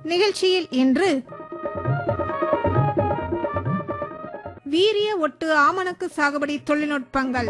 நிகழ்ச்சியில் இன்று வீரிய ஒட்டு ஆமணக்கு சாகுபடி தொழில்நுட்பங்கள்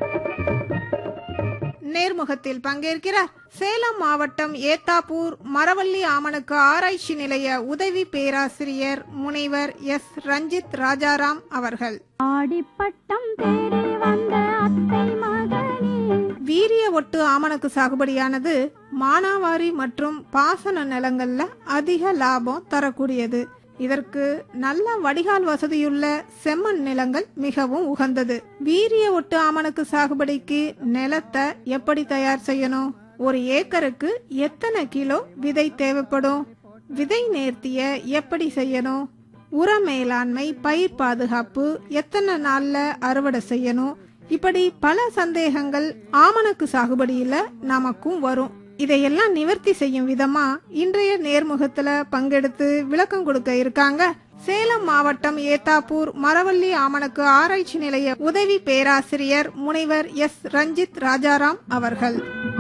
நேர்முகத்தில் பங்கேற்கிறார் சேலம் மாவட்டம் ஏத்தாப்பூர் மரவள்ளி ஆமணக்கு ஆராய்ச்சி நிலைய உதவி பேராசிரியர் முனைவர் எஸ் ரஞ்சித் ராஜாராம் அவர்கள் ஆடிப்பட்டம் தேடி வந்த அத்தை மகனே வீரிய ஒட்டு ஆமணக்கு சாகுபடியானது மானாவாரி மற்றும் பாசன நிலங்கள்ல அதிக லாபம் தரக்கூடியது இதற்கு நல்ல வடிகால் வசதியுள்ள செம்மண் நிலங்கள் மிகவும் உகந்தது வீரிய ஒட்டு ஆமணக்கு சாகுபடிக்கு நிலத்தை எப்படி தயார் செய்யணும் ஒரு ஏக்கருக்கு எத்தனை கிலோ விதை தேவைப்படும் விதை நேர்த்திய எப்படி செய்யணும் உர மேலாண்மை பயிர் பாதுகாப்பு எத்தனை நாள்ல அறுவடை செய்யணும் இப்படி பல சந்தேகங்கள் ஆமணக்கு சாகுபடியில நமக்கும் வரும் இதையெல்லாம் நிவர்த்தி செய்யும் விதமா இன்றைய நேர்முகத்துல பங்கெடுத்து விளக்கம் கொடுக்க இருக்காங்க சேலம் மாவட்டம் ஏத்தாப்பூர் மரவள்ளி ஆமணக்கு ஆராய்ச்சி நிலைய உதவி பேராசிரியர் முனைவர் எஸ் ரஞ்சித் ராஜாராம் அவர்கள்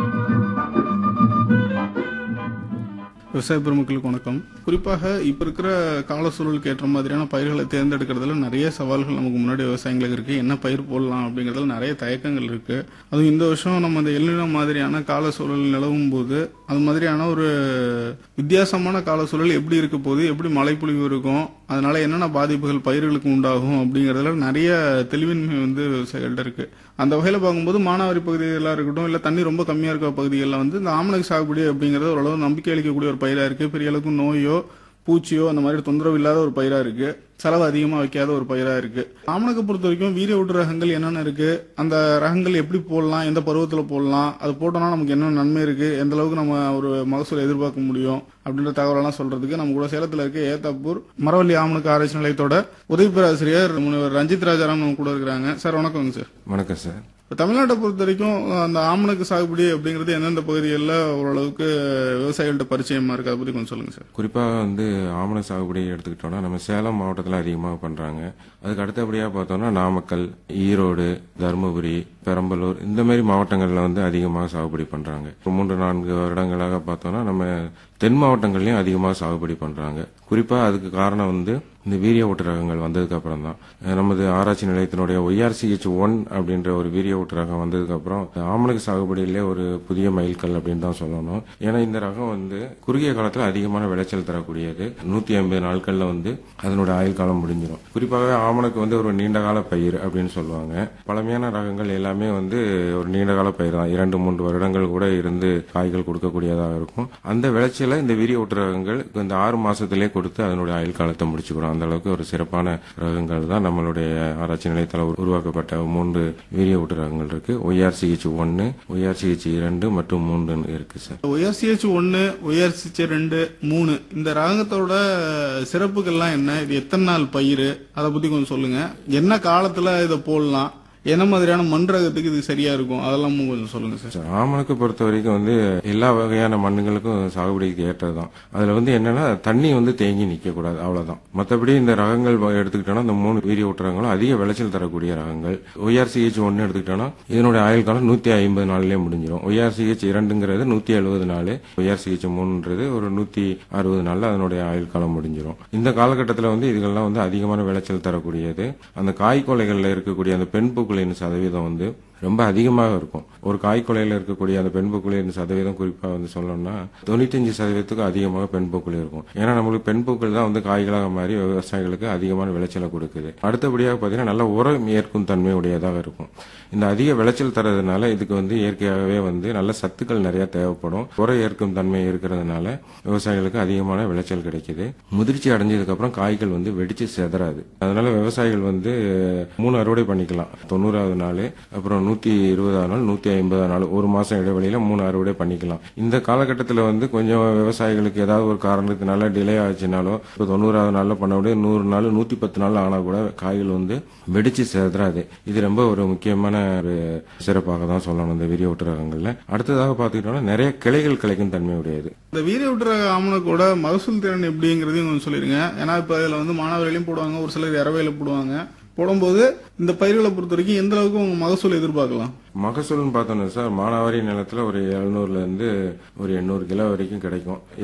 விவசாய பெருமக்களுக்கு வணக்கம் குறிப்பாக இப்போ இருக்கிற கால சூழலுக்கு ஏற்ற மாதிரியான பயிர்களை தேர்ந்தெடுக்கிறதுல நிறைய சவால்கள் நமக்கு முன்னாடி விவசாயிகளுக்கு இருக்கு என்ன பயிர் போடலாம் அப்படிங்கிறதுல நிறைய தயக்கங்கள் இருக்கு அதுவும் இந்த வருஷம் நம்ம இந்த எல்லினோ மாதிரியான கால சூழல் நிலவும் போது அது மாதிரியான ஒரு வித்தியாசமான கால சூழல் எப்படி இருக்க போகுது எப்படி மழைப்பொழிவு இருக்கும் அதனால என்னென்ன பாதிப்புகள் பயிர்களுக்கு உண்டாகும் அப்படிங்கிறதுல நிறைய தெளிவின்மை வந்து விவசாயிகள்ட்ட இருக்கு அந்த வகையில் பார்க்கும்போது மானாவாரி பகுதிகளாக இருக்கட்டும் இல்லை தண்ணி ரொம்ப கம்மியாக இருக்க பகுதிகளில் வந்து இந்த ஆமணக்கு சாகுபடி அப்படிங்கிறது ஓரளவு நம்பிக்கை அளிக்கக்கூடிய ஒரு பயிராக இருக்கு பெரிய அளவுக்கு நோயோ பூச்சியோ அந்த மாதிரி தொந்தரவு இல்லாத ஒரு பயிராக இருக்கு செலவு அதிகமாக வைக்காத ஒரு பயிராக இருக்கு ஆமணக்கு பொறுத்த வரைக்கும் வீரிய விட்டு ரகங்கள் என்னென்ன இருக்கு அந்த ரகங்கள் எப்படி போடலாம் எந்த பருவத்தில் போடலாம் அது போட்டோம்னா நமக்கு என்ன நன்மை இருக்கு எந்த அளவுக்கு நம்ம ஒரு மகசூலை எதிர்பார்க்க முடியும் அப்படின்ற தகவலெல்லாம் சொல்றதுக்கு நம்ம கூட சேலத்தில் இருக்க ஏத்தாப்பூர் மரவள்ளி ஆமணக்கு ஆராய்ச்சி நிலையத்தோட உதவி பேராசிரியர் முனைவர் ரஞ்சித் ராஜாராம் நம்ம கூட இருக்கிறாங்க சார் வணக்கங்க சார் வணக்கம் சார் இப்போ தமிழ்நாட்டை பொறுத்த வரைக்கும் அந்த ஆமணக்கு சாகுபடி அப்படிங்கிறது எந்தெந்த பகுதிகளில் ஓரளவுக்கு விவசாயிகள்ட்ட பரிச்சயமா இருக்கு அதை பத்தி கொஞ்சம் சொல்லுங்க சார் குறிப்பாக வந்து ஆமண சாகுபடி எடுத்துக்கிட்டோம்னா நம்ம சேலம் மாவட்டத்தில் அதிகமாக பண்ணுறாங்க அதுக்கு அடுத்தபடியாக பார்த்தோம்னா நாமக்கல் ஈரோடு தருமபுரி பெரம்பலூர் இந்த மாதிரி மாவட்டங்களில் வந்து அதிகமாக சாகுபடி பண்ணுறாங்க இப்போ மூன்று நான்கு வருடங்களாக பார்த்தோம்னா நம்ம தென் மாவட்டங்கள்லையும் அதிகமாக சாகுபடி பண்ணுறாங்க குறிப்பாக அதுக்கு காரணம் வந்து இந்த வீரிய ஊட்டு ரகங்கள் வந்ததுக்கு அப்புறம் தான் அஹ் நமது ஆராய்ச்சி நிலையத்தினுடைய ஒய்ஆர்சிஹெச் ஒன் அப்படின்ற ஒரு வீரிய ஊட்டு ரகம் வந்ததுக்கு அப்புறம் ஆமணக்கு சாகுபடியிலே ஒரு புதிய மைல்கல் அப்படின்னு தான் சொல்லணும் ஏன்னா இந்த ரகம் வந்து குறுகிய காலத்தில் அதிகமான விளைச்சல் தரக்கூடியது நூத்தி ஐம்பது நாட்கள்ல வந்து அதனுடைய ஆயுள் காலம் முடிஞ்சிடும் குறிப்பாக ஆமணக்கு வந்து ஒரு நீண்ட கால பயிர் அப்படின்னு சொல்லுவாங்க பழமையான ரகங்கள் எல்லாமே வந்து ஒரு நீண்ட கால பயிர் தான் இரண்டு மூன்று வருடங்கள் கூட இருந்து காய்கள் கொடுக்கக்கூடியதாக இருக்கும் அந்த விளைச்சலை இந்த வீரிய ஊட்டு ரகங்கள் இந்த ஆறு மாசத்திலே கொடுத்து அதனுடைய ஆயுள் காலத்தை முடிச்சுக்கிறோம் அந்த அளவுக்கு ஒரு சிறப்பான ரகங்கள் தான் நம்மளுடைய ஆராய்ச்சி நிலையத்தில் உரு- உருவாக்கப்பட்ட மூன்று வீரிய ஊட்டு ரகங்கள் இருக்கு ஒய்ஆர்சிஹெச் ஒன்னு ஒய்ஆர்சிஹெச் இரண்டு மற்றும் மூன்று இருக்கு சார் ஒய்ஆர்சிஹெச் ஒன்னு ஒய்ஆர்சிஹெச் ரெண்டு மூணு இந்த ரகத்தோட சிறப்புகள்லாம் என்ன இது எத்தனை நாள் பயிர் அதை பத்தி கொஞ்சம் சொல்லுங்க என்ன காலத்துல இதை போடலாம் என்ன மாதிரியான மண் ரகத்துக்கு இது சரியா இருக்கும் அதெல்லாம் கொஞ்சம் சொல்லுங்க சார் சார், ஆமணக்கு பொறுத்த வரைக்கும் வந்து எல்லா வகையான மண்ணுங்களுக்கும் சாகுபடிக்கு ஏற்றதுதான் அதுல வந்து என்னன்னா தண்ணி வந்து தேங்கி நிக்க கூடாது அவ்வளவுதான் மத்தபடி இந்த ரகங்கள் வ- எடுத்துக்கிட்டோம்னா இந்த மூணு வீரிய ஊட்டுறங்களும் அதிக விளைச்சல் தரக்கூடிய ரகங்கள் ஒய்ஆர்சிஹெச் ஒன்னு எடுத்துக்கிட்டோம்னா இதனுடைய ஆயுள் காலம் நூத்தி ஐம்பது நாள்லயே முடிஞ்சிடும் ஒய்ஆர்சிஹெச் இரண்டுங்கிறது நூத்தி எழுபது நாள் ஒய்ஆர்சிஹெச் மூணுன்றது ஒரு நூத்தி அறுபது நாள்ல அதனுடைய ஆயுள் காலம் முடிஞ்சிடும் இந்த காலகட்டத்தில் வந்து இதுகள்லாம் வந்து அதிகமான விளைச்சல் தரக்கூடியது அந்த காய்கொலைகள்ல இருக்கக்கூடிய அந்த பெண் பூக்களின் சதவீதம் வந்து ரொம்ப அதிகமாக இருக்கும் ஒரு காய்கொலையில் இருக்கக்கூடிய அந்த பெண் பூக்களின் சதவீதம் குறிப்பாக வந்து சொல்லணும்னா தொண்ணூத்தஞ்சு சதவீதத்துக்கு அதிகமாக பெண் பூக்கள் இருக்கும் ஏன்னா நம்மளுக்கு பெண் பூக்கள் தான் வந்து காய்களாக மாறி விவசாயிகளுக்கு அதிகமான விளைச்சலை கொடுக்குது அடுத்தபடியாக பார்த்தீங்கன்னா நல்ல உரம் ஏற்கும் தன்மை உடையதாக இருக்கும் இந்த அதிக விளைச்சல் தரதுனால இதுக்கு வந்து இயற்கையாகவே வந்து நல்ல சத்துக்கள் நிறைய தேவைப்படும் உர ஏற்கும் தன்மை இருக்கிறதுனால விவசாயிகளுக்கு அதிகமான விளைச்சல் கிடைக்குது முதிர்ச்சி அடைஞ்சதுக்கு அப்புறம் காய்கள் வந்து வெடிச்சு செதறாது அதனால விவசாயிகள் வந்து மூணு அறுவடை பண்ணிக்கலாம் தொண்ணூறாவது நாள் அப்புறம் நூத்தி இருபதாவது நாள் நூத்தி ஐம்பதாவது நாள் ஒரு மாசம் இடைவெளியில மூணு அறுவடை பண்ணிக்கலாம் இந்த காலகட்டத்தில் வந்து கொஞ்சம் விவசாயிகளுக்கு ஏதாவது ஒரு காரணத்தினால டிலே ஆச்சுனாலோ இப்போ தொண்ணூறாவது நாள்ல பண்ண முடியாது நூறு நாள் நூத்தி பத்து நாள் ஆனா கூட காய்கள் வந்து வெடிச்சு செதறாது இது ரொம்ப ஒரு முக்கியமான ஒரு சிறப்பாக தான் சொல்லணும் இந்த விரிய ஒட்டு ரகங்கள்ல அடுத்ததாக பார்த்துக்கிட்டோம்னா நிறைய கிளைகள் கிடைக்கும் தன்மை உடையது இந்த வீரிய விட்டுற ஆமணக்கோட மகசூல் திறன் எப்படிங்கிறதையும் கொஞ்சம் சொல்லிருங்க ஏன்னா இப்ப இதுல வந்து மானாவாரிலையும் போடுவாங்க ஒரு சிலர் இரவையில போடுவாங்க போடும்போது இந்த பயிர்களை பொறுத்த வரைக்கும் எந்த அளவுக்கு உங்க மகசூல் எதிர்பார்க்கலாம் மகசூல்னு பார்த்தோம்னா சார் மானாவாரி நிலத்துல ஒரு எழுநூறுல இருந்து ஒரு எண்ணூறு கிலோ வரைக்கும் கிடைக்கும்